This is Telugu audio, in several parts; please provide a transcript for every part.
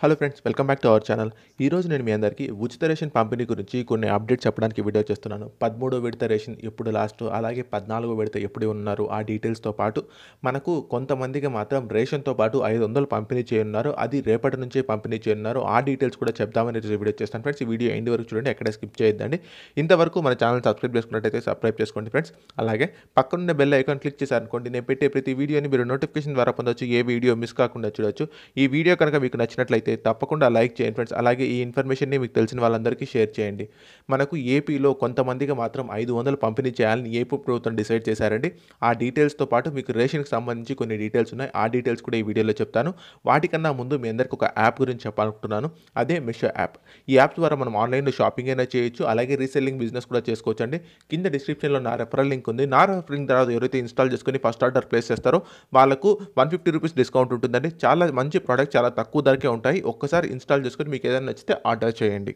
hello friends welcome back to our channel ఈరోజు నేను మీ అందరికీ ఉచిత రేషన్ పంపిణీ గురించి కొన్ని అప్డేట్స్ చెప్పడానికి వీడియో చేస్తున్నాను పదమూడో విడత రేషన్ ఎప్పుడు లాస్ట్ అలాగే పద్నాలుగో విడత ఎప్పుడు ఉన్నారు ఆ డీటెయిల్స్తో పాటు మనకు కొంతమందికి మాత్రం రేషన్తో పాటు ఐదు వందలు పంపిణీ చేయనున్నారు అది రేపటి నుంచే పంపిణీ చేయనున్నారు ఆ డీటెయిల్స్ కూడా చెప్దామని ఈరోజు వీడియో చేస్తాను ఫ్రెండ్స్ ఈ వీడియో ఎండ్ వరకు చూడండి ఎక్కడ స్కిప్ చేయొద్దండి ఇంతవరకు మన ఛానల్ సబ్స్క్రైబ్ చేసుకున్నట్టయితే సబ్స్క్రైబ్ చేసుకోండి ఫ్రెండ్స్ అలాగే పక్కనున్న బెల్ ఐకాన్ క్లిక్ చేశారనుకోండి నేను పెట్టే ప్రతి వీడియోని మీరు నోటిఫికేషన్ ద్వారా పొందొచ్చు ఏ వీడియో మిస్ కాకుండా చూడొచ్చు ఈ వీడియో కనుక మీకు నచ్చినట్లయితే తప్పకుండా లైక్ చేయండి ఫ్రెండ్స్ అలాగే ఈ ఇన్ఫర్మేషన్ని మీకు తెలిసిన వాళ్ళందరికీ షేర్ చేయండి మనకు ఏపీలో కొంతమందికి మాత్రం ఐదు వందలు పంపిణీ చేయాలని ఏపీ ప్రభుత్వం డిసైడ్ చేశారండి ఆ డీటెయిల్స్తో పాటు మీకు రేషన్కి సంబంధించి కొన్ని డీటెయిల్స్ ఉన్నాయి ఆ డీటెయిల్స్ కూడా ఈ వీడియోలో చెప్తాను వాటికన్నా ముందు మీ అందరికి ఒక యాప్ గురించి చెప్పాలనుకుంటున్నాను అదే మిషో యాప్ ఈ యాప్ ద్వారా మనం ఆన్లైన్లో షాపింగ్ అయినా చేయొచ్చు అలాగే రీసెల్లింగ్ బిజినెస్ కూడా చేసుకోవచ్చు అండి కింద డిస్క్రిప్షన్లో నా రెఫరల్ లింక్ ఉంది నా రెఫరల్ లింక్ తర్వాత ఎవరైతే ఇన్స్టాల్ చేసుకుని ఫస్ట్ ఆర్డర్ ప్లేస్ చేస్తారో వాళ్ళకు వన్ ఫిఫ్టీ రూపీస్ డిస్కౌంట్ ఉంటుందండి చాలా మంచి ప్రోడక్ట్ చాలా తక్కువ ధరకే ఉంటాయి ఒక్కసారి ఇన్స్టాల్ చేసుకుని మీకు ఏదైనా నచ్చితే ఆర్డర్ చేయండి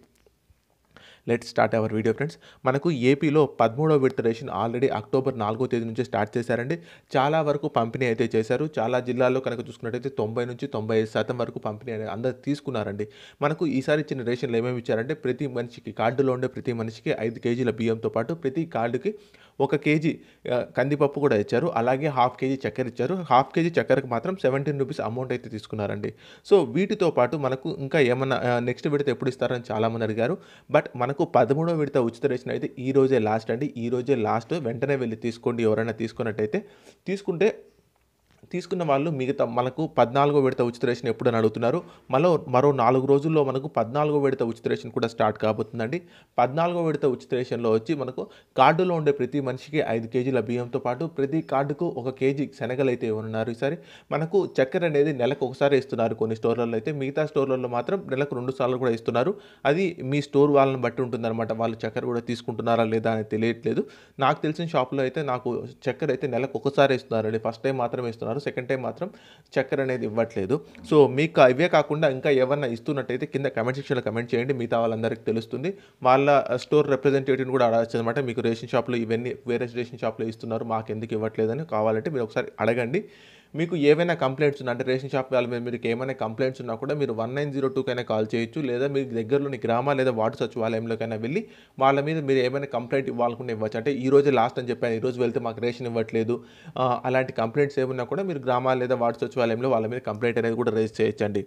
let start our video friends మనకు ఏపీలో పదమూడవ విడత రేషన్ ఆల్రెడీ అక్టోబర్ నాలుగో తేదీ నుంచి స్టార్ట్ చేశారండి చాలా వరకు పంపిణీ అయితే చేశారు చాలా జిల్లాల్లో కనుక చూసుకున్నట్టయితే తొంభై నుంచి తొంభై ఐదు శాతం వరకు పంపిణీ అనేది అందరు తీసుకున్నారండి మనకు ఈసారి ఇచ్చిన రేషన్లు ఏమేమి ఇచ్చారంటే ప్రతి మనిషికి కార్డులో ఉండే ప్రతి మనిషికి ఐదు కేజీల బియ్యంతో పాటు ప్రతి కార్డుకి ఒక కేజీ ఆ, కందిపప్పు కూడా ఇచ్చారు అలాగే హాఫ్ కేజీ చక్కెర ఇచ్చారు హాఫ్ కేజీ చక్కెరకు మాత్రం సెవెంటీన్ రూపీస్ అమౌంట్ అయితే తీసుకున్నారండి సో వీటితో పాటు మనకు ఇంకా ఏమన్నా నెక్స్ట్ విడత ఎప్పుడు ఇస్తారని చాలామంది అడిగారు బట్ మనకు పదమూడో విడత ఉచిత రేషన్ అయితే ఈ రోజే లాస్ట్ అండి ఈ రోజే లాస్ట్ వెంటనే వెళ్ళి తీసుకోండి ఎవరైనా తీసుకున్నట్టయితే తీసుకుంటే తీసుకున్న వాళ్ళు మిగతా మనకు పద్నాలుగో విడత ఉచిత రేషన్ ఎప్పుడు అని అడుగుతున్నారు మరో మరో నాలుగు రోజుల్లో మనకు పద్నాలుగో విడత ఉచిత రేషన్ కూడా స్టార్ట్ కాబోతుందండి పద్నాలుగో విడత ఉచిత రేషన్లో వచ్చి మనకు కార్డులో ఉండే ప్రతి మనిషికి ఐదు కేజీల బియ్యంతో పాటు ప్రతి కార్డుకు ఒక కేజీ శనగలు అయితే ఇవ్వనున్నారు ఈసారి మనకు చక్కెర అనేది నెలకు ఒకసారి ఇస్తున్నారు కొన్ని స్టోర్లలో అయితే మిగతా స్టోర్లలో మాత్రం నెలకు రెండు సార్లు కూడా ఇస్తున్నారు అది మీ స్టోర్ వాళ్ళని బట్టి ఉంటుందన్నమాట వాళ్ళు చక్కెర కూడా తీసుకుంటున్నారా లేదా అని తెలియట్లేదు నాకు తెలిసిన షాప్లో అయితే నాకు చక్కెర అయితే నెలకు ఒకసారి ఇస్తున్నారండి ఫస్ట్ టైం మాత్రమే ఇస్తున్నారు సెకండ్ టైం మాత్రం చక్కెర అనేది ఇవ్వట్లేదు సో మీకు ఇవే కాకుండా ఇంకా ఏమన్నా ఇస్తున్నట్టయితే కింద కమెంట్ సెక్షన్లో కమెంట్ చేయండి మిగతా వాళ్ళందరికీ తెలుస్తుంది వాళ్ళ స్టోర్ రిప్రజెంటేటివ్ని కూడా అడగచ్చు అనమాట మీకు రేషన్ షాప్లో ఇవన్నీ వేరే రేషన్ షాప్లో ఇస్తున్నారు మాకు ఎందుకు ఇవ్వట్లేదని కావాలంటే మీరు ఒకసారి అడగండి మీకు ఏవైనా కంప్లైంట్స్ ఉన్నా అంటే రేషన్ షాప్ వాళ్ళ మీద మీకు ఏమైనా కంప్లైంట్స్ ఉన్నా కూడా మీరు వన్ నైన్ జీరో టూకైనా కాల్ చేయొచ్చు లేదా మీ దగ్గరలోని గ్రామ లేదా వార్డు సచివాలయంలోకైనా వెళ్ళి వాళ్ళ మీద మీరు ఏమైనా కంప్లైంట్ ఇవ్వాలనుకుంటే ఇవ్వచ్చు అంటే ఈ రోజే లాస్ట్ అని చెప్పాను ఈ రోజు వెళ్తే మాకు రేషన్ ఇవ్వట్లేదు ఆ, అలాంటి కంప్లైంట్స్ ఏమన్నా కూడా మీరు గ్రామాల లేదా వార్డు సచివాలయంలో వాళ్ళ మీద కంప్లైంట్ అనేది కూడా రేజ్ చేయొచ్చండి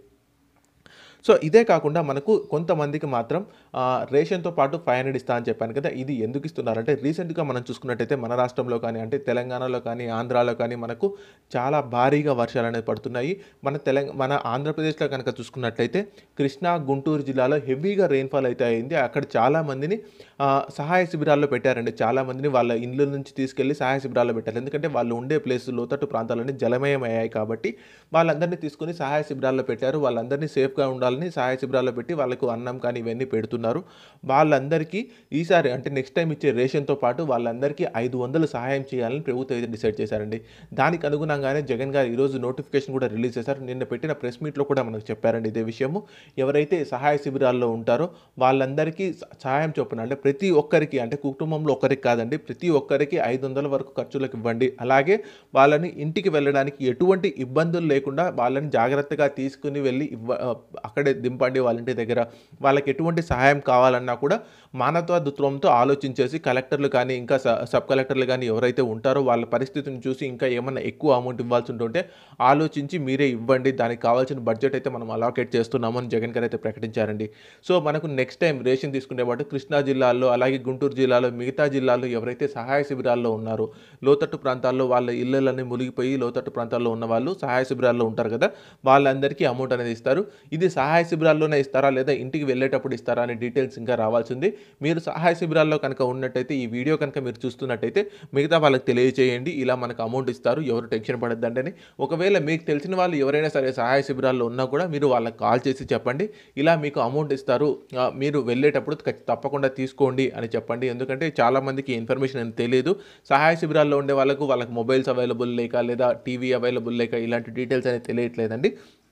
సో ఇదే కాకుండా మనకు కొంతమందికి మాత్రం ఆ, రేషన్తో పాటు ఫైవ్ హండ్రెడ్ ఇస్తా అని చెప్పాను కదా ఇది ఎందుకు ఇస్తున్నారంటే రీసెంట్గా మనం చూసుకున్నట్టయితే మన రాష్ట్రంలో కానీ అంటే తెలంగాణలో కానీ ఆంధ్రాలో కానీ మనకు చాలా భారీగా వర్షాలు అనేది పడుతున్నాయి మన తెలంగాణ మన ఆంధ్రప్రదేశ్లో కనుక చూసుకున్నట్లయితే కృష్ణా గుంటూరు జిల్లాలో హెవీగా రెయిన్ఫాల్ అయితే అయింది అక్కడ చాలా మందిని ఆ, సహాయ శిబిరాల్లో పెట్టారండి చాలా మందిని వాళ్ళ ఇండ్ల నుంచి తీసుకెళ్లి సహాయ శిబిరాల్లో పెట్టారు ఎందుకంటే వాళ్ళు ఉండే ప్లేస్ లోతట్టు ప్రాంతాలన్నీ జలమయం అయ్యాయి కాబట్టి వాళ్ళందరినీ తీసుకుని సహాయ శిబిరాల్లో పెట్టారు వాళ్ళందరినీ సేఫ్గా ఉండాలని సహాయ శిబిరాల్లో పెట్టి వాళ్ళకు అన్నం కానీ ఇవన్నీ పెడుతున్నారు వాళ్ళందరికీ ఈసారి అంటే నెక్స్ట్ టైం ఇచ్చే రేషన్తో పాటు వాళ్ళందరికీ ఐదు వందలు సహాయం చేయాలని ప్రభుత్వం అయితే డిసైడ్ చేశారండి దానికి అనుగుణంగానే జగన్ గారు ఈరోజు నోటిఫికేషన్ కూడా రిలీజ్ చేశారు నిన్న పెట్టిన ప్రెస్ మీట్లో కూడా మనకు చెప్పారండి ఇదే విషయము ఎవరైతే సహాయ శిబిరాల్లో ఉంటారో వాళ్ళందరికీ స- సహాయం చొప్పున అంటే ప్రతి ఒక్కరికి అంటే కుటుంబంలో ఒక్కరికి కాదండి ప్రతి ఒక్కరికి ఐదు వందల వరకు ఖర్చులకు ఇవ్వండి అలాగే వాళ్ళని ఇంటికి వెళ్ళడానికి ఎటువంటి ఇబ్బందులు లేకుండా వాళ్ళని జాగ్రత్తగా తీసుకుని వెళ్ళి ఇవ్వ ఆ, అక్కడే దింపండి వాళ్ళ ఇంటి దగ్గర వాళ్ళకి ఎటువంటి సహాయం కావాలన్నా కూడా మానవత్వ దృక్పథంతో ఆలోచించేసి కలెక్టర్లు కానీ ఇంకా స- సబ్ కలెక్టర్లు కానీ ఎవరైతే ఉంటారో వాళ్ళ పరిస్థితిని చూసి ఇంకా ఏమన్నా ఎక్కువ అమౌంట్ ఇవ్వాల్సి ఉంటుంటే ఆలోచించి మీరే ఇవ్వండి దానికి కావాల్సిన బడ్జెట్ అయితే మనం అలాకేట్ చేస్తున్నామని జగన్ గారు అయితే ప్రకటించారండి సో మనకు నెక్స్ట్ టైం రేషన్ తీసుకునేవాడు కృష్ణా జిల్లాలో అలాగే గుంటూరు జిల్లాలో మిగతా జిల్లాల్లో ఎవరైతే సహాయ శిబిరాల్లో ఉన్నారో లోతట్టు ప్రాంతాల్లో వాళ్ళ ఇళ్ళలన్నీ మునిగిపోయి లోతట్టు ప్రాంతాల్లో ఉన్న వాళ్ళు సహాయ శిబిరాల్లో ఉంటారు కదా వాళ్ళందరికీ అమౌంట్ అనేది ఇస్తారు ఇది సహాయ శిబిరాల్లోనే ఇస్తారా లేదా ఇంటికి వెళ్ళేటప్పుడు ఇస్తారా అనే డీటెయిల్స్ ఇంకా రావాల్సింది మీరు సహాయ శిబిరాల్లో కనుక ఉన్నట్టయితే ఈ వీడియో కనుక మీరు చూస్తున్నట్టయితే మిగతా వాళ్ళకి తెలియజేయండి ఇలా మనకు అమౌంట్ ఇస్తారు ఎవరు టెన్షన్ పడద్దంటని ఒకవేళ మీకు తెలిసిన వాళ్ళు ఎవరైనా సరే సహాయ శిబిరాల్లో ఉన్నా కూడా మీరు వాళ్ళకి కాల్ చేసి చెప్పండి ఇలా మీకు అమౌంట్ ఇస్తారు ఆ, మీరు వెళ్ళేటప్పుడు ఖచ్చి- తప్పకుండా తీసుకోండి అని చెప్పండి ఎందుకంటే చాలా మందికి ఇన్ఫర్మేషన్ అని తెలియదు సహాయ శిబిరాల్లో ఉండే వాళ్ళకు వాళ్ళకి మొబైల్స్ అవైలబుల్ లేక లేదా టీవీ అవైలబుల్ లేక ఇలాంటి డీటెయిల్స్ అనేది తెలియట్లేదండి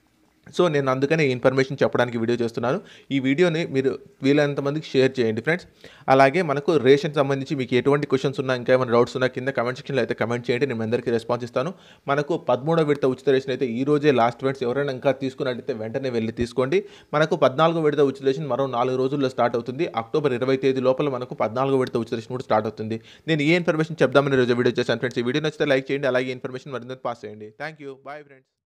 సో నేను అందుకనే ఈ ఇన్ఫర్మేషన్ చెప్పడానికి వీడియో చేస్తున్నాను ఈ వీడియోని మీరు వీలైనంత మందికి షేర్ చేయండి ఫ్రెండ్స్ అలాగే మనకు రేషన్ సంబంధించి మీకు ఎటువంటి క్వశ్చన్స్ ఉన్నా ఇంకా ఏమైనా డౌట్స్ ఉన్నా కింద కమెంట్ సెక్షన్లో అయితే కమెంట్ చేయండి నేను మీ అందరికీ రెస్పాన్స్ ఇస్తాను మనకు పదమూడో విడత ఉచిత రేషన్ అయితే ఈ రోజే లాస్ట్ ఫ్రెండ్స్ ఎవరైనా ఇంకా తీసుకున్నట్టయితే వెంటనే వెళ్ళి తీసుకోండి మనకు పద్నాలుగో విడత ఉచిత రేషన్ మరో నాలుగు రోజుల్లో స్టార్ట్ అవుతుంది అక్టోబర్ ఇరవై తేదీ లోపల మనకు పద్నాలుగో విడత ఉచిత రేషన్ కూడా స్టార్ట్ అవుతుంది నేను ఏ ఇన్ఫర్మేషన్ చెప్దామని రోజు వీడియో చేశాను ఫ్రెండ్స్ ఈ వీడియో నచ్చితే లైక్ చేయండి అలాగే ఇన్ఫర్మేషన్ మరింత పాస్ చేయండి థ్యాంక్ యూ బాయ్ ఫ్రెండ్స్